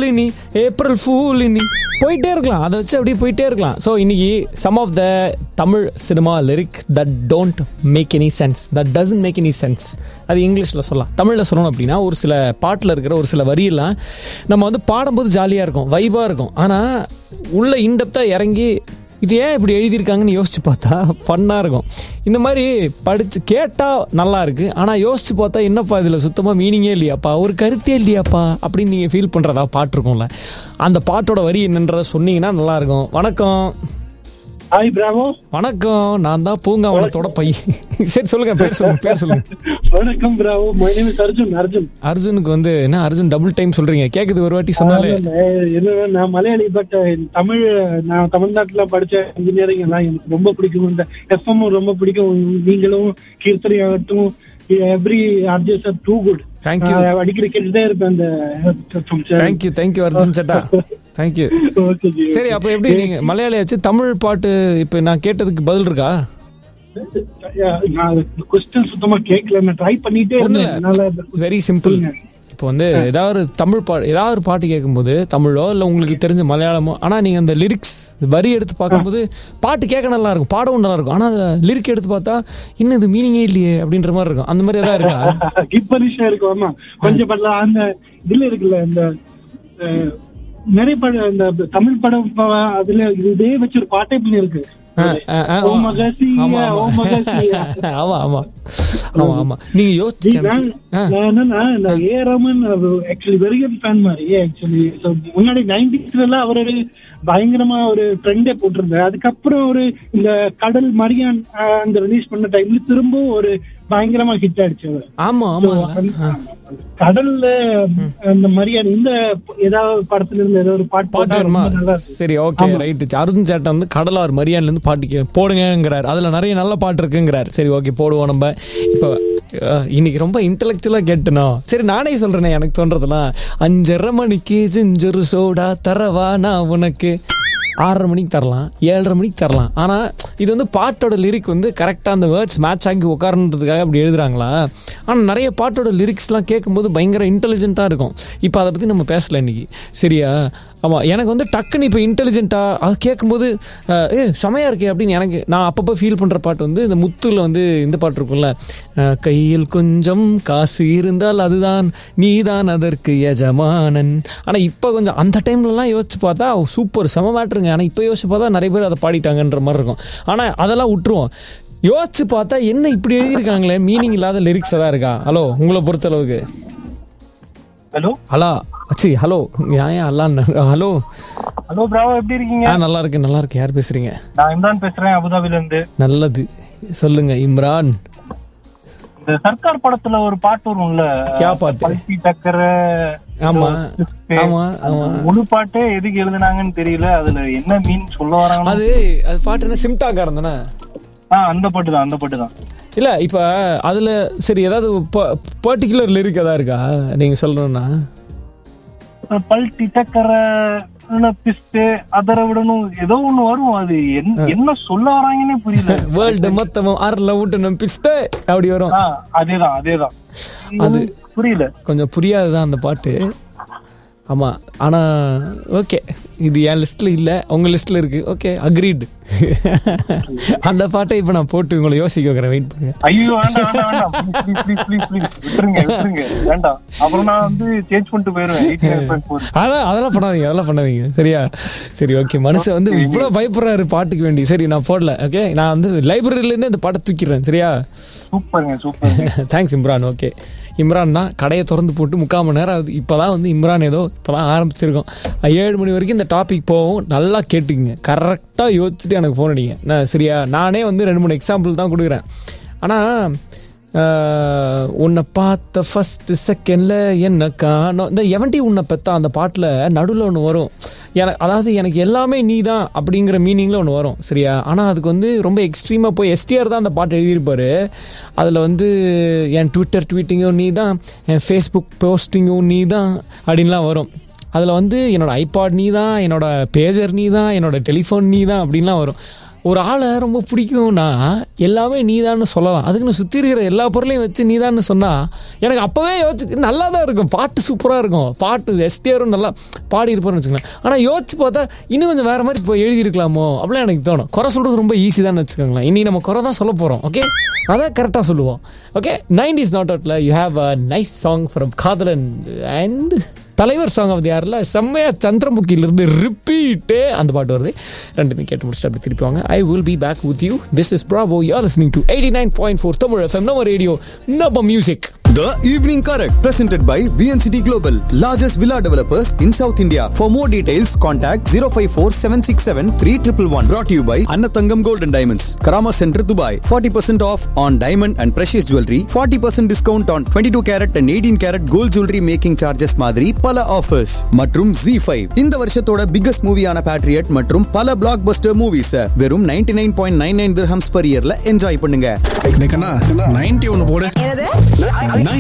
ஃபூலினி April ஃபூலினி போயிட்டே இருக்கலாம் அதை வச்சு அப்படியே போயிட்டே இருக்கலாம் ஸோ இன்னைக்கு some of the Tamil cinema lyric that don't make any sense that doesn't make any sense அது இங்கிலீஷில் சொல்லலாம் தமிழில் சொல்லணும் அப்படின்னா ஒரு சில பாட்டில் இருக்கிற ஒரு சில வரியெல்லாம் நம்ம வந்து பாடும்போது ஜாலியாக இருக்கும் வைபாக இருக்கும் ஆனால் உள்ள இன்டெப்த்தாக இறங்கி இது ஏன் இப்படி எழுதியிருக்காங்கன்னு யோசிச்சு பார்த்தா ஃபன்னாக இருக்கும் இந்த மாதிரி படித்து கேட்டால் நல்லா இருக்கு ஆனால் யோசிச்சு பார்த்தா என்னப்பா இதில் சுத்தமாக மீனிங்கே இல்லையாப்பா ஒரு கருத்தே இல்லையாப்பா அப்படின்னு நீங்கள் ஃபீல் பண்ணுறதா பாட்டு இருக்கும்ல அந்த பாட்டோட வரி என்னன்றதை சொன்னீங்கன்னா நல்லா இருக்கும் வணக்கம் ஹாய் பிராவோ வணக்கம் நான் தான் பூங்காவனத்தோட பையன் சரி சொல்லுங்க பேர் சொல்லுங்க பேர் சொல்லுங்க வணக்கம் Bravo my name is Arjun Arjun அர்ஜுனுக்கு வந்து என்ன அர்ஜுன் டபுள் டைம் சொல்றீங்க கேக்குது ஒரு வாட்டி சொன்னாலே என்ன நான் மலையாளி பட் தமிழ் நான் தமிழ்நாட்டுல படிச்ச இன்ஜினியரிங் எல்லாம் எனக்கு ரொம்ப பிடிக்கும் இந்த எஃப்எம் ரொம்ப பிடிக்கும் நீங்களும் கீர்த்தனை ஆகட்டும் every RJs are too good Thank you. அடிக்கடி கேட்டுட்டே இருப்பேன் அந்த தேங்க்யூ தேங்க்யூ அர்ஜுன் சட்டா தேங்க்யூ ஓகே சரி அப்ப எப்படி நீங்க மலையாளியாச்சு தமிழ் பாட்டு இப்ப நான் கேட்டதுக்கு பதில் இருக்கா நான் கொஸ்டின் சுத்தமா கேட்கல நான் ட்ரை பண்ணிட்டே ஒண்ணும் இருந்தேன் இல்ல. அதனால வெரி சிம்பிள் இப்போ வந்து ஏதாவது ஒரு தமிழ் பாட்டு ஏதாவது ஒரு பாட்டு கேட்கும்போது தமிழோ இல்லை உங்களுக்கு தெரிஞ்ச மலையாளமோ ஆனால் நீங்கள் அந்த லிரிக்ஸ் வரி எடுத்து பார்க்கும்போது பாட்டு கேட்க நல்லா இருக்கும் பாடவும் நல்லா இருக்கும் ஆனால் லிரிக் எடுத்து பார்த்தா இன்னும் இது மீனிங்கே இல்லையே அப்படின்ற மாதிரி இருக்கும் அந்த மாதிரி ஏதாவது இருக்கா கிப்பரிஷா இருக்கும் ஆமா கொஞ்சம் படல அந்த இதுல இருக்குல்ல இந்த அஹ், நிறைய படம் இந்த தமிழ் படம் ப- அதுல இதே வச்சு ஒரு பாட்டே பண்ணி இருக்கு ஆ, ஆ, ஆ, ஓ மகசியா, ஆமா, ஓ ஆமா. மகசியா. ஆமா ஆமா ஆமா ஆமா நீங்க ஜி, யோசிச்சு நான் நான் என்னன்னா நான் A Rahman actually very good fan மாதிரி ஆக்சுவலி முன்னாடி நைன்டிஸ்ல எல்லாம் அவர் ஒரு பயங்கரமா ஒரு ட்ரெண்டே போட்டிருந்தார் அதுக்கப்புறம் ஒரு இந்த கடல் மரியான் அஹ், அந்த ரிலீஸ் பண்ண டைம்ல திரும்ப ஒரு பயங்கரமா ஹிட் ஆயிடுச்சு அவர் ஆமா ஆமா கடல்ல அந்த மரியாதை இந்த ஏதாவது படத்துல இருந்து ஏதாவது ஒரு பாட்டு பாட்டு போட்டா வேணுமா ரொம்ப நல்லா இருக்கும். சரி ஓகே ரைட்டு அருண் சேட்டை வந்து கடலார் மரியாதைல இருந்து பாட்டு கே போடுங்கிறார் அதுல நிறைய நல்ல பாட்டு இருக்குங்கிறார் சரி ஓகே போடுவோம் நம்ம இப்போ அஹ், இன்னைக்கு ரொம்ப இன்டெலெக்சுவலா கேட்டணும் சரி நானே சொல்றேனே எனக்கு தோன்றதெல்லாம் அஞ்சரை மணிக்கு ஜிஞ்சரு சோடா தரவா நான் உனக்கு ஆறரை மணிக்கு தரலாம் ஏழரை மணிக்கு தரலாம் ஆனால் இது வந்து பாட்டோட லிரிக் வந்து கரெக்டாக அந்த வேர்ட்ஸ் மேட்ச் ஆகி உட்காரன்றதுக்காக அப்படி எழுதுறாங்களா ஆனால் நிறைய பாட்டோட லிரிக்ஸ்லாம் கேட்கும்போது பயங்கர இன்டெலிஜென்ட்டாக இருக்கும் இப்போ அதை பற்றி நம்ம பேசல இன்னைக்கு சரியா ஆமாம் எனக்கு வந்து டக்குன்னு இப்போ இன்டெலிஜென்ட்டாக அது கேட்கும்போது அஹ், ஏ செமையாக இருக்கே அப்படின்னு எனக்கு நான் அப்பப்போ ஃபீல் பண்ணுற பாட்டு வந்து இந்த முத்துல வந்து இந்த பாட்டு இருக்கும்ல அஹ், கையில் கொஞ்சம் காசு இருந்தால் அதுதான் நீதான் அதற்கு எஜமானன் ஆனால் இப்போ கொஞ்சம் அந்த டைம்லலாம் யோசிச்சு பார்த்தா சூப்பர் செம மேட்ருங்க ஆனால் இப்போ யோசிச்சு பார்த்தா நிறைய பேர் அதை பாடிட்டாங்கன்ற மாதிரி இருக்கும் ஆனால் அதெல்லாம் விட்டுருவோம் யோசிச்சு பார்த்தா என்ன இப்படி எழுதியிருக்காங்களே மீனிங் இல்லாத லிரிக்ஸ் தான் இருக்கா ஹலோ உங்களை பொறுத்தளவுக்கு ஹலோ ஹலோ அச்சி ஹலோ ஏன் ஏன் அல்லான்னு ஹலோ ஹலோ பிராவோ எப்படி இருக்கீங்க ஆ நல்லா இருக்கேன் நல்லா இருக்கேன் யார் பேசுறீங்க நான் இம்ரான் பேசுறேன் அபுதாபில இருந்து நல்லது சொல்லுங்க இம்ரான் இந்த சர்க்கார் படத்துல ஒரு பாட்டு வரும்ல கியா பாட்டு பல்சி டக்கர ஆமா ஆமா ஆமா முழு பாட்டே எதுக்கு எழுதுனாங்கன்னு தெரியல அதுல என்ன மீன் சொல்ல வராங்க அது அது பாட்டு என்ன சிம்டாக்காரன் தானே ஆ அந்த பாட்டு தான் அந்த பாட்டு தான் இல்ல இப்ப அதுல சரி ஏதாவது பர்டிகுலர் லிரிக் ஏதாவது இருக்கா நீங்க சொல்லணும்னா பல்ட்டி டக்கர பிஸ்டு அதர விடணும் ஏதோ ஒண்ணு வரும் அது என்ன- என்ன சொல்ல வராங்கன்னே புரியல வேர்ல்டு மொத்தமும் ஆறுல விட்டு பிஸ்டே அப்படி வரும் ஆ, அதேதான் அதேதான் அது புரியல கொஞ்சம் புரியாதுதான் அந்த பாட்டு ஆமா ஆனா ஓகே இது என் லிஸ்ட்ல இல்ல உங்க லிஸ்ட்ல இருக்கு ஓகே அக்ரீட் அந்த பாட்டை இப்ப நான் போட்டு உங்களை யோசிக்க வைக்கிறேன் வெயிட் பண்ணுங்க ஐயோ வேண்டாம் வேண்டாம் வேண்டாம் ப்ளீஸ் ப்ளீஸ் ப்ளீஸ் ப்ளீஸ் விட்டுருங்க விட்டுருங்க வேண்டாம் அப்புறம் நான் வந்து சேஞ்ச் பண்ணிட்டு போயிருவேன் எயிட்டி நைன் பாயிண்ட் ஃபோர் அதான் அதெல்லாம் பண்ணாதீங்க அதெல்லாம் பண்ணாதீங்க சரியா சரி ஓகே மனுஷன் வந்து இவ்வளவு பயப்படுறாரு பாட்டுக்கு வேண்டி சரி நான் போடல ஓகே நான் வந்து லைப்ரரியில இருந்து இந்த பாட்டை தூக்கிடுறேன் சரியா சூப்பருங்க super thanks Imran okay Imran தான் கடையை திறந்து போட்டு முக்கால் மணி நேரம் ஆகுது இப்போ தான் வந்து இம்ரான் ஏதோ இப்போ தான் ஆரம்பிச்சிருக்கோம் ஏழு மணி வரைக்கும் இந்த டாபிக் போகும் நல்லா கேட்டுக்குங்க கரெக்டாக யோசிச்சுட்டு எனக்கு ஃபோன் அடிங்க நான் சரியா நானே வந்து ரெண்டு மூணு எக்ஸாம்பிள் தான் கொடுக்குறேன் ஆனால் உன்னை பார்த்த ஃபர்ஸ்ட் செகண்ட்ல என்ன காணோம் இந்த எவன்டி உன்னை பெத்தா அந்த பாட்டில் நடுவில் ஒன்று வரும் எனக்கு அதாவது எனக்கு எல்லாமே நீ தான் அப்படிங்கிற மீனிங்கில் ஒன்று வரும் சரியா ஆனால் அதுக்கு வந்து ரொம்ப எக்ஸ்ட்ரீமாக போய் எஸ்டிஆர் தான் அந்த பாட்டு எழுதியிருப்பாரு அதில் வந்து என் ட்விட்டர் ட்வீட்டிங்கும் நீ தான் என் ஃபேஸ்புக் போஸ்டிங்கும் நீ தான் அப்படின்லாம் வரும் அதில் வந்து என்னோட ஐபாட் நீ தான் என்னோட பேஜர் நீ தான் என்னோட டெலிஃபோன் நீ தான் அப்படின்லாம் வரும் ஒரு ஆளை ரொம்ப பிடிக்கும்னா எல்லாமே நீதான்னு சொல்லலாம் அதுக்குன்னு சுற்றி இருக்கிற எல்லா பொருளையும் வச்சு நீதான்னு சொன்னால் எனக்கு அப்போவே யோசிச்சு நல்லா தான் இருக்கும் பாட்டு சூப்பராக இருக்கும் பாட்டு எஸ்டிஆரும் நல்லா பாடி இருப்பார்னு வச்சுக்கோங்களேன் ஆனால் யோசிச்சு பார்த்தா இன்னும் கொஞ்சம் வேறு மாதிரி இப்போ எழுதியிருக்கலாமோ அப்படிலாம் எனக்கு தோணும் குறை சொல்கிறது ரொம்ப ஈஸி தான் வச்சுக்கோங்களேன் இன்னைக்கு நம்ம குறை தான் சொல்ல போகிறோம் ஓகே அதான் கரெக்டாக சொல்லுவோம் ஓகே நைன்டிஸ் நாட் அவுட்ல you have a nice song from Kadhalan and தலைவர் சாங் ஆஃப் யாரில் செம்மையா சந்திரமுகியிலிருந்து ரிப்பீட்டு அந்த பாட்டு வருது ரெண்டுமே கேட்டு முடிச்சுட்டு அப்படி திருப்பி வாங்க I will be back with you this is Bravo you are listening to eighty nine point four Tamil FM நம்ம ரேடியோ நம்ம music The Evening Correct, presented by VNCT Global, largest villa developers in South India. For more details, contact 054 767 3111. Brought to you by Annatangam Gold and Diamonds, Karama Center, Dubai. 40% off on diamond and precious jewelry. 40% discount on 22 carat and 18 carat gold jewelry making charges மாதிரி பல offers மற்றும் Z5 இந்த வருஷத்தோட biggest மூவியான Patriot மற்றும் பல black Bastar movies வெறும் 99.99 nine point nine nine dirhams per இயர்ல enjoy பண்ணுங்க நைன்டி ஒன்னு போடு என்னது